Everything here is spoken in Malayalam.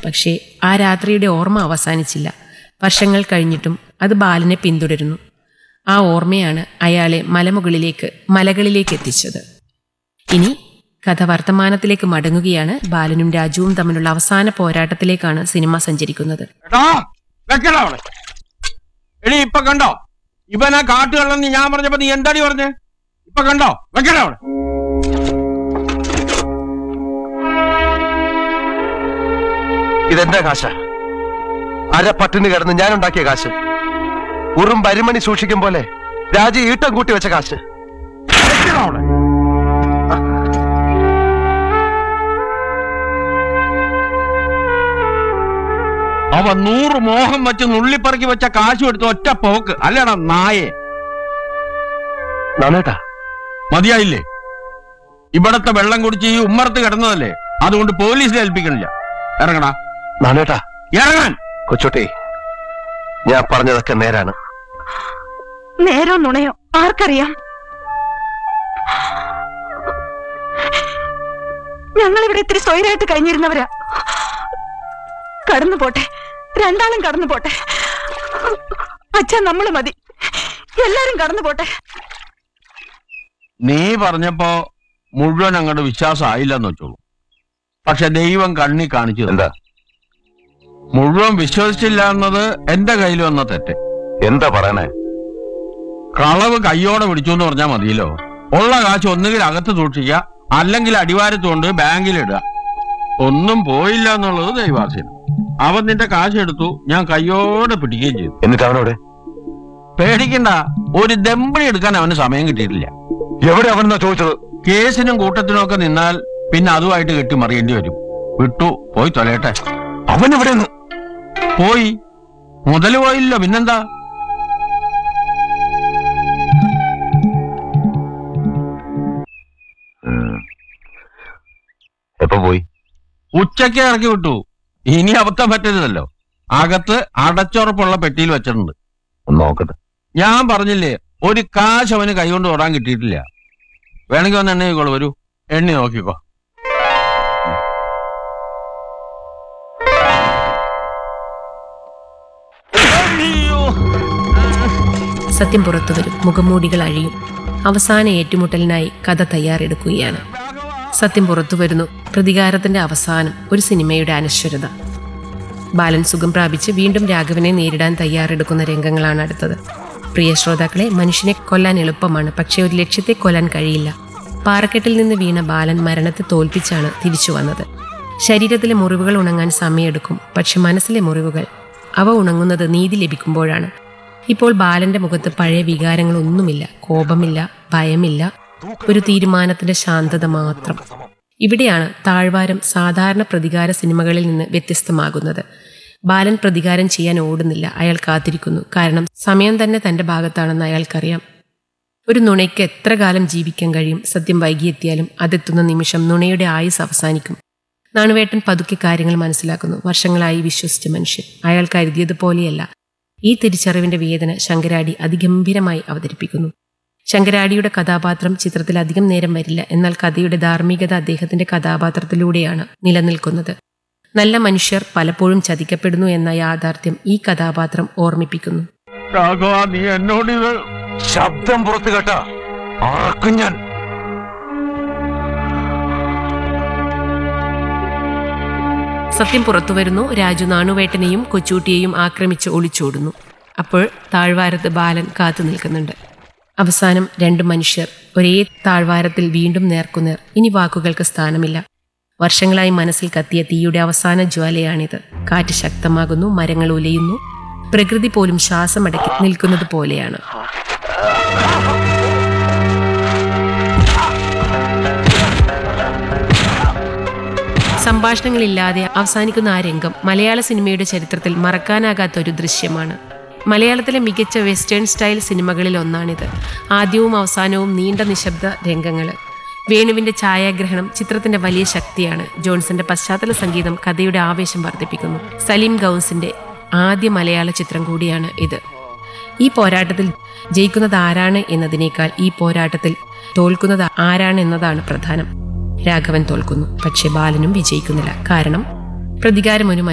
പക്ഷേ ആ രാത്രിയുടെ ഓർമ്മ അവസാനിച്ചില്ല വർഷങ്ങൾ കഴിഞ്ഞിട്ടും അത് ബാലനെ പിന്തുടരുന്നു ആ ഓർമ്മയാണ് അയാളെ മലമുകളിലേക്ക് മലകളിലേക്ക് എത്തിച്ചത് ഇനി കഥ വർത്തമാനത്തിലേക്ക് മടങ്ങുകയാണ് ബാലനും രാജുവും തമ്മിലുള്ള അവസാന പോരാട്ടത്തിലേക്കാണ് സിനിമ സഞ്ചരിക്കുന്നത് എടാ വെക്കടാ അവിടെ എടി ഇപ്പൊ കണ്ടോ ഇവനാ കാട്ടുകള്ളെന്ന് ഞാൻ പറഞ്ഞപ്പോ നീ എന്താടി പറഞ്ഞേ ഇപ്പൊ കണ്ടോ വെക്കടാ അവിടെ ഇതെന്റെ കാശ അര പട്ടിണി കിടന്ന് ഞാൻ ഉണ്ടാക്കിയ കാശ് ഉറും പരിമണി സൂക്ഷിക്കും പോലെ രാജി ഈട്ടം കൂട്ടി വെച്ച കാശ് വെക്കടാ അവിടെ അവ നൂറ് മോഹം വെച്ച് നുള്ളിപ്പറക്കി വെച്ച കാശും എടുത്ത് ഒറ്റ പോക്ക് അല്ലടാ നായെ നാണേട്ടാ മതിയായില്ലേ ഇവിടത്തെ വെള്ളം കുടിച്ച് ഈ ഉമ്മറത്ത് കിടന്നതല്ലേ അതുകൊണ്ട് പോലീസിനെ ഏൽപ്പിക്കണില്ല ഇറങ്ങടാ നാണേട്ടാ ഇറങ്ങാൻ കൊച്ചുട്ടി ഞാൻ പറഞ്ഞതൊക്കെ നേരാണ് നേരോ നുണയോ ആർക്കറിയാം ഞങ്ങൾ ഇവിടെ ഇത്തിരി സ്വൈരായിട്ട് കഴിഞ്ഞിരുന്നവരാ കടന്നു പോട്ടെ രണ്ടാളും കടന്നു പോട്ടെ അച്ഛാ നമ്മള് മതി എല്ലാരും കടന്നു പോട്ടെ നീ പറഞ്ഞപ്പോ മുഴുവൻ അങ്ങോട്ട് വിശ്വാസം ആയില്ലെന്ന് വെച്ചോളൂ പക്ഷെ ദൈവം കണ്ണി കാണിച്ചു തന്നു. എന്താ മുഴുവൻ വിശ്വസിച്ചില്ല എന്നത് എന്റെ കയ്യിൽ വന്ന തെറ്റ് എന്താ പറയണേ കളവ് കയ്യോടെ പിടിച്ചു എന്ന് പറഞ്ഞാൽ മതിയല്ലോ ഉള്ള കാശ് ഒന്നുകിൽ അകത്ത് സൂക്ഷിക്കുക അല്ലെങ്കിൽ അടിവാരത്ത് കൊണ്ട് ബാങ്കിലിടുക ഒന്നും പോയില്ല എന്നുള്ളത് ദൈവാസീനം അവൻ നിന്റെ കാശ് എടുത്തു ഞാൻ കയ്യോടെ പിടിക്കുകയും ചെയ്തു എന്നിട്ട് അവനോട് പേടിക്കണ്ട ഒരു ദമ്പടി എടുക്കാൻ അവന് സമയം കിട്ടിയിട്ടില്ല എവിടെ അവനെന്നാ ചോദിച്ചത് കേസിനും കൂട്ടത്തിനും ഒക്കെ നിന്നാൽ പിന്നെ അതുമായിട്ട് കെട്ടി മറിയേണ്ടി വരും വിട്ടു പോയി തൊലയട്ടെ അവൻ എവിടെ പോയി മുതല് പോയില്ലോ പിന്നെന്താ എപ്പോ പോയി ഉച്ചയ്ക്ക് ഇറക്കി വിട്ടു ഇനി അബദ്ധം പറ്റരുതല്ലോ അകത്ത് അടച്ചുറപ്പുള്ള പെട്ടിയിൽ വെച്ചിട്ടുണ്ട് ഒന്ന് നോക്കട്ടെ ഞാൻ പറഞ്ഞില്ലേ ഒരു കാശ് അവന് കൈകൊണ്ട് തൊടാൻ കിട്ടിയിട്ടില്ല വേണമെങ്കിൽ ഒന്ന് എണ്ണ നോക്കിക്കോളൂ വരൂ എണ്ണി നോക്കിക്കോ സത്യം പുറത്തു വരും മുഖംമൂടികൾ അഴിയും അവസാന ഏറ്റുമുട്ടലിനായി കഥ തയ്യാറെടുക്കുകയാണ് സത്യം പുറത്തു വരുന്നു പ്രതികാരത്തിന്റെ അവസാനം ഒരു സിനിമയുടെ അനശ്വരത ബാലൻ സുഖം പ്രാപിച്ച് വീണ്ടും രാഘവനെ നേരിടാൻ തയ്യാറെടുക്കുന്ന രംഗങ്ങളാണ് അടുത്തത് പ്രിയ ശ്രോതാക്കളെ മനുഷ്യനെ കൊല്ലാൻ എളുപ്പമാണ് പക്ഷേ ഒരു ലക്ഷ്യത്തെ കൊല്ലാൻ കഴിയില്ല പാറക്കെട്ടിൽ നിന്ന് വീണ ബാലൻ മരണത്തെ തോൽപ്പിച്ചാണ് തിരിച്ചു വന്നത് ശരീരത്തിലെ മുറിവുകൾ ഉണങ്ങാൻ സമയമെടുക്കും പക്ഷെ മനസ്സിലെ മുറിവുകൾ അവ ഉണങ്ങുന്നത് നീതി ലഭിക്കുമ്പോഴാണ് ഇപ്പോൾ ബാലന്റെ മുഖത്ത് പഴയ വികാരങ്ങളൊന്നുമില്ല കോപമില്ല ഭയമില്ല ഒരു തീരുമാനത്തിന്റെ ശാന്തത മാത്രം ഇവിടെയാണ് താഴ്വാരം സാധാരണ പ്രതികാര സിനിമകളിൽ നിന്ന് വ്യത്യസ്തമാകുന്നത് ബാലൻ പ്രതികാരം ചെയ്യാൻ ഓടുന്നില്ല അയാൾ കാത്തിരിക്കുന്നു കാരണം സമയം തന്നെ തന്റെ ഭാഗത്താണെന്ന് അയാൾക്കറിയാം ഒരു നുണയ്ക്ക് എത്ര കാലം ജീവിക്കാൻ കഴിയും സത്യം വൈകിയെത്തിയാലും അതെത്തുന്ന നിമിഷം നുണയുടെ ആയുസ് അവസാനിക്കും നാണുവേട്ടൻ പതുക്കെ കാര്യങ്ങൾ മനസ്സിലാക്കുന്നു വർഷങ്ങളായി വിശ്വസിച്ച മനുഷ്യൻ അയാൾ കരുതിയതുപോലെയല്ല ഈ തിരിച്ചറിവിന്റെ വേദന ശങ്കരാടി അതിഗംഭീരമായി അവതരിപ്പിക്കുന്നു ശങ്കരാടിയുടെ കഥാപാത്രം ചിത്രത്തിൽ അധികം നേരം വരില്ല എന്നാൽ കഥയുടെ ധാർമ്മികത അദ്ദേഹത്തിന്റെ കഥാപാത്രത്തിലൂടെയാണ് നിലനിൽക്കുന്നത് നല്ല മനുഷ്യർ പലപ്പോഴും ചതിക്കപ്പെടുന്നു എന്ന യാഥാർത്ഥ്യം ഈ കഥാപാത്രം ഓർമ്മിപ്പിക്കുന്നു രാഘവ നീ എന്നോട് ഇത് ശബ്ദം പുറത്ത് കേട്ടാ ആർക്കും ഞാൻ സത്യം പുറത്തുവരുന്നു രാജു നാണുവേട്ടനെയും കൊച്ചൂട്ടിയെയും ആക്രമിച്ച് ഒളിച്ചോടുന്നു അപ്പോൾ താഴ്വാരത്ത് ബാലൻ കാത്തു നിൽക്കുന്നുണ്ട് അവസാനം രണ്ട് മനുഷ്യർ ഒരേ താഴ്വാരത്തിൽ വീണ്ടും നേർക്കുനേർ ഇനി വാക്കുകൾക്ക് സ്ഥാനമില്ല വർഷങ്ങളായി മനസ്സിൽ കത്തിയ തീയുടെ അവസാന ജ്വാലയാണിത് കാറ്റ് ശക്തമാകുന്നു മരങ്ങൾ ഉലയുന്നു പ്രകൃതി പോലും ശ്വാസമടക്കി നിൽക്കുന്നത് പോലെയാണ് സംഭാഷണങ്ങളില്ലാതെ അവസാനിക്കുന്ന ആ രംഗം മലയാള സിനിമയുടെ ചരിത്രത്തിൽ മറക്കാനാകാത്ത ഒരു ദൃശ്യമാണ് മലയാളത്തിലെ മികച്ച വെസ്റ്റേൺ സ്റ്റൈൽ സിനിമകളിൽ ഒന്നാണിത് ആദ്യവും അവസാനവും നീണ്ട നിശബ്ദ രംഗങ്ങൾ വേണുവിന്റെ ഛായാഗ്രഹണം ചിത്രത്തിന്റെ വലിയ ശക്തിയാണ് ജോൺസന്റെ പശ്ചാത്തല സംഗീതം കഥയുടെ ആവേശം വർദ്ധിപ്പിക്കുന്നു സലീം ഗൗസിന്റെ ആദ്യ മലയാള ചിത്രം കൂടിയാണ് ഇത് ഈ പോരാട്ടത്തിൽ ജയിക്കുന്നത് ആരാണ് എന്നതിനേക്കാൾ ഈ പോരാട്ടത്തിൽ തോൽക്കുന്നത് ആരാണ് എന്നതാണ് പ്രധാനം രാഘവൻ തോൽക്കുന്നു പക്ഷെ ബാലനും വിജയിക്കുന്നില്ല കാരണം പ്രതികാരം ഒരു